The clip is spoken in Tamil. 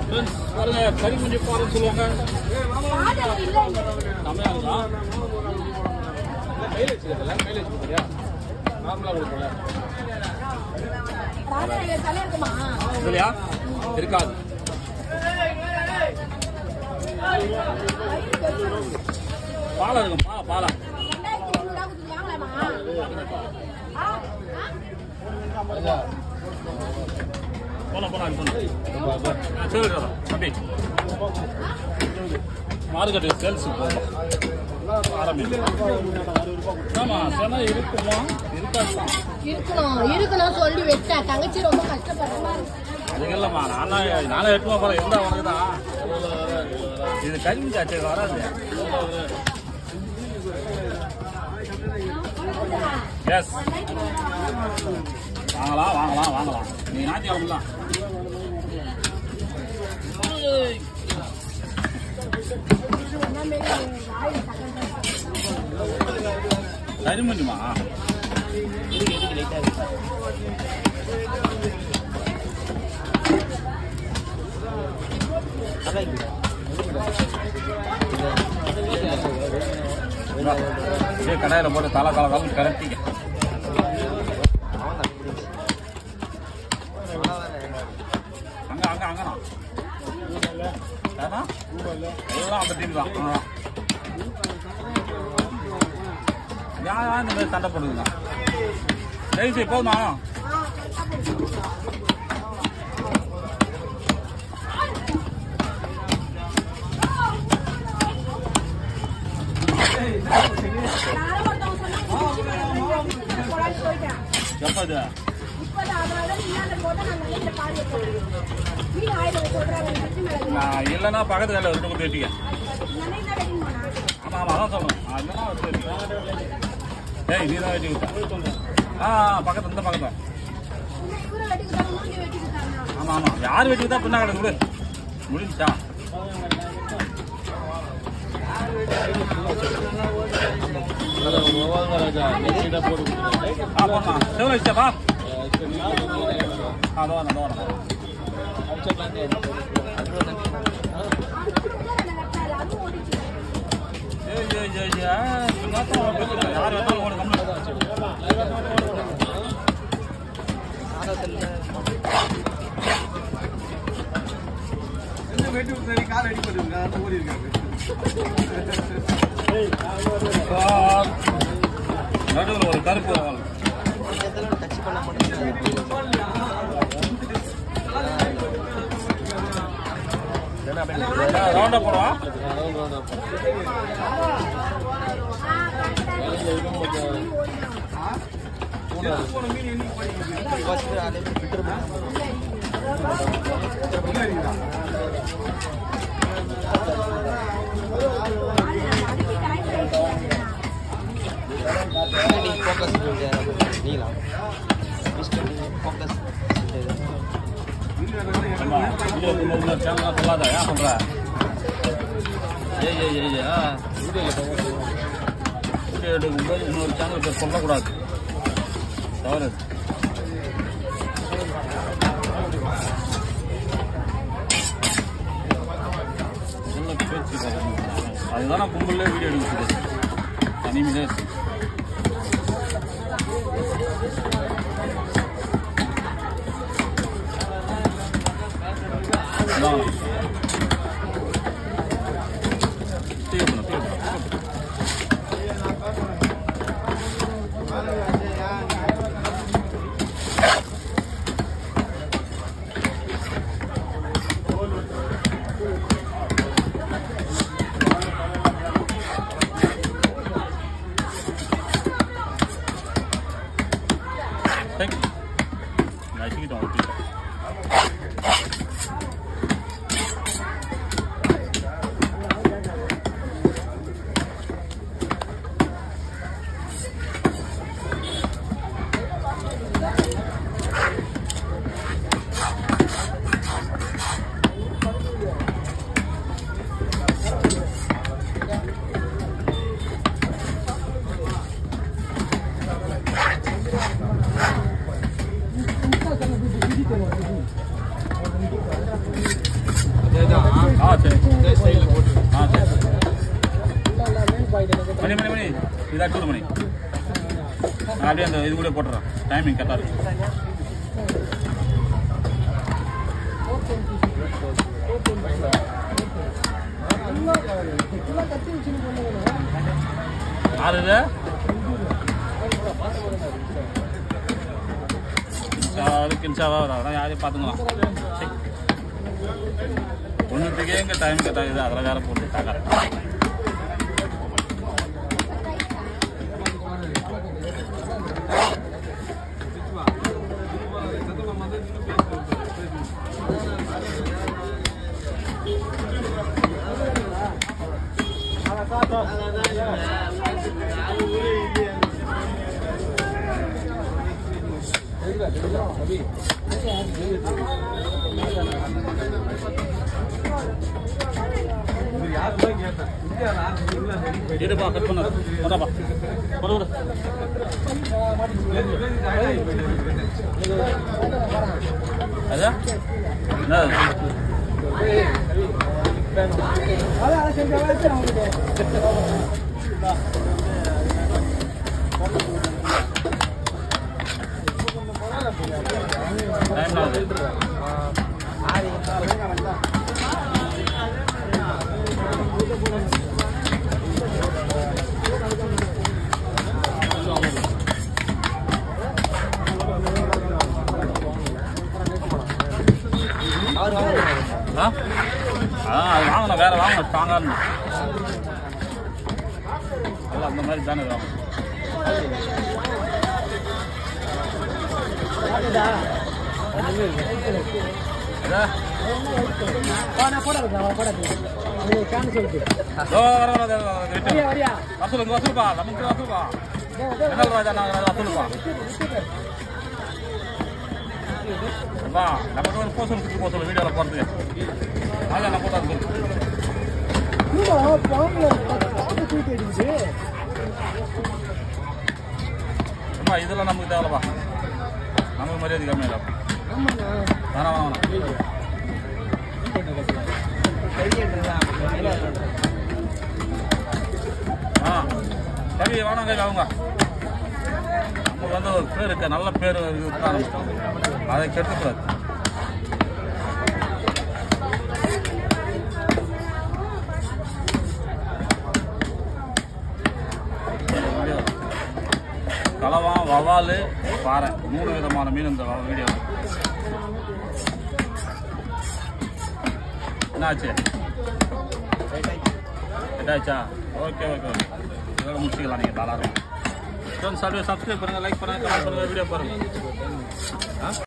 ஃப்ரெண்ட்ஸ் பாருங்க கறி குஞ்சு பாருன்னு சொல்லுவாங்க செம்மையா இருக்கா மைலேஜ் இருக்குல்ல மைலேஜ் கொடுக்குறியா நார்மலாக கொடுக்கல இதுலையா இருக்காது பாலம் இருக்குமா பாலம் போலாம் போலாம் போலாம் சரி வரோம் தம்பி மார்க்கெட்டு சேல்ஸ் போகலாம் ஆமா சொன்னா இருக்குமா இருக்காதுதான் இருக்கணும் இருக்கணும் சொல்லி வச்சேன் தங்கச்சி ரொம்ப கஷ்டப்படுறமா இருக்கு அதுக்கு இல்லைம்மா நானா நானே எட்டுமா போல இருந்தா உனக்கு தான் இது கல்வி ஆச்சு வராது எஸ் வாங்கலாம் வாங்கலாம் வாங்கலாம் நீ ஞாயிற்றுக்கிழமை தான் கரிமண்டிமா ஏ கடாயில போட்டு தலை தலை காலம் கரட்டிக்க அங்க அங்க அங்கண்ணா ஏன்னா எல்லாம் அந்த டீம் தான் ஆ. யார் யார் இந்த மாதிரி சண்டை போடுதுங்க ஜெயிச்சு போதுமா எப்போ இது நான் இல்லைன்னா பக்கத்து வேலை ரெண்டு குட்டி வெட்டிக்க ஆமாம் ஆமாம் அதான் சொல்லணும் ஆ, இல்லைன்னா வச்சு வெட்டிக்க. ஏய் நீ தான் வெட்டி விட்ட ஆ ஆ, பக்கத்து இந்த பக்கத்துல ஆமாம் ஆமாம் யார் வெட்டி விட்டா பின்னா கிடக்கு விடு முடிஞ்சா ஆ போடலாம் செவல வச்சப்பா அதோ அதோ அதோ ஏய் ஏய் ஏய் ஏய் பின்னாத்தான் வெட்டுறேன். யார் வேணாலும் ஓடு கம்முனு நடுவில் ஒரு கருப்பு வால். ரவுண்டா போடுவா ஆமா இன்னொரு இன்னொரு சேனல் சொல்லாத ஏன் சொல்ற ஏய் ஏய் ஏய் ஆ வீடியோ எடுக்கும்போது இன்னொரு சேனல் பேர் சொல்லக்கூடாது தவறு சொல்ல பேச்சு அதுதானே கும்பல்ல வீடியோ எடுக்கிறது தனிமையிலே இருக்கு இந்தாங்க. தீவனம், தீவனம். Thank you. நசுக்கிட்டோம் ஒட்டிட்டோம் சரி ஆ சரி மணி மணி மணி இதா டூர் மணி நான் அப்படியே அந்த இது கூட போட்டுறேன் டைமிங் கரெக்டாக இருக்கு ஆறு இது இன்ஷாவாக இன்ஷாவா அதெல்லாம் யாரையும் பார்த்துக்கலாம் சரி ஒன்றுத்துக்கே எங்கள் டைம் கரெக்டாக இது அதெல்லாம் வேற போட்டு தாக்காது இருப்பா கட் பண்ணாது கொண்டாப்பா கொடு கொடு அதா என்ன டைம் ஆகுது ஆ ஆ அது வாங்கணும் வேற வாங்கணும் ஸ்ட்ராங்காக இருந்து எல்லாம் அந்த மாதிரி தானே வாங்கணும் அதா ஓ வர வர வர வர வசூல் இங்க வசூல்பா நமக்கு வசூல்பா என்ன ராஜா நாங்கள் வசூல்பா வா நமக்கு ஒரு போசல் கொடுத்து போசல் வீடியோவில் போகிறதுக்கு ராஜா நான் போட்டா சொல்லு அம்மா இதெல்லாம் நமக்கு தேவைப்பா நமக்கு மரியாதை கம்மியாக வேணாம் வேணாம் வேணாம் ஆ கவி வேணாம் கவி அவங்க நமக்கு வந்து ஒரு பேர் இருக்கு நல்ல பேர் இருக்குதான் நமக்கு. அதை கெடுத்துக்கூடாது கலவா வவால் பாறை மூணு விதமான மீன் இந்த வீடியோ என்னாச்சு என்னாச்சா ஓகே ஓகே ஓகே இதோட முடிச்சுக்கலாம் நீங்கள் தாராளம் சப்ஸ்கிரைப் பண்ணுங்கள் லைக் பண்ணுங்கள் கமெண்ட் பண்ணுங்கள் வீடியோ பாருங்கள்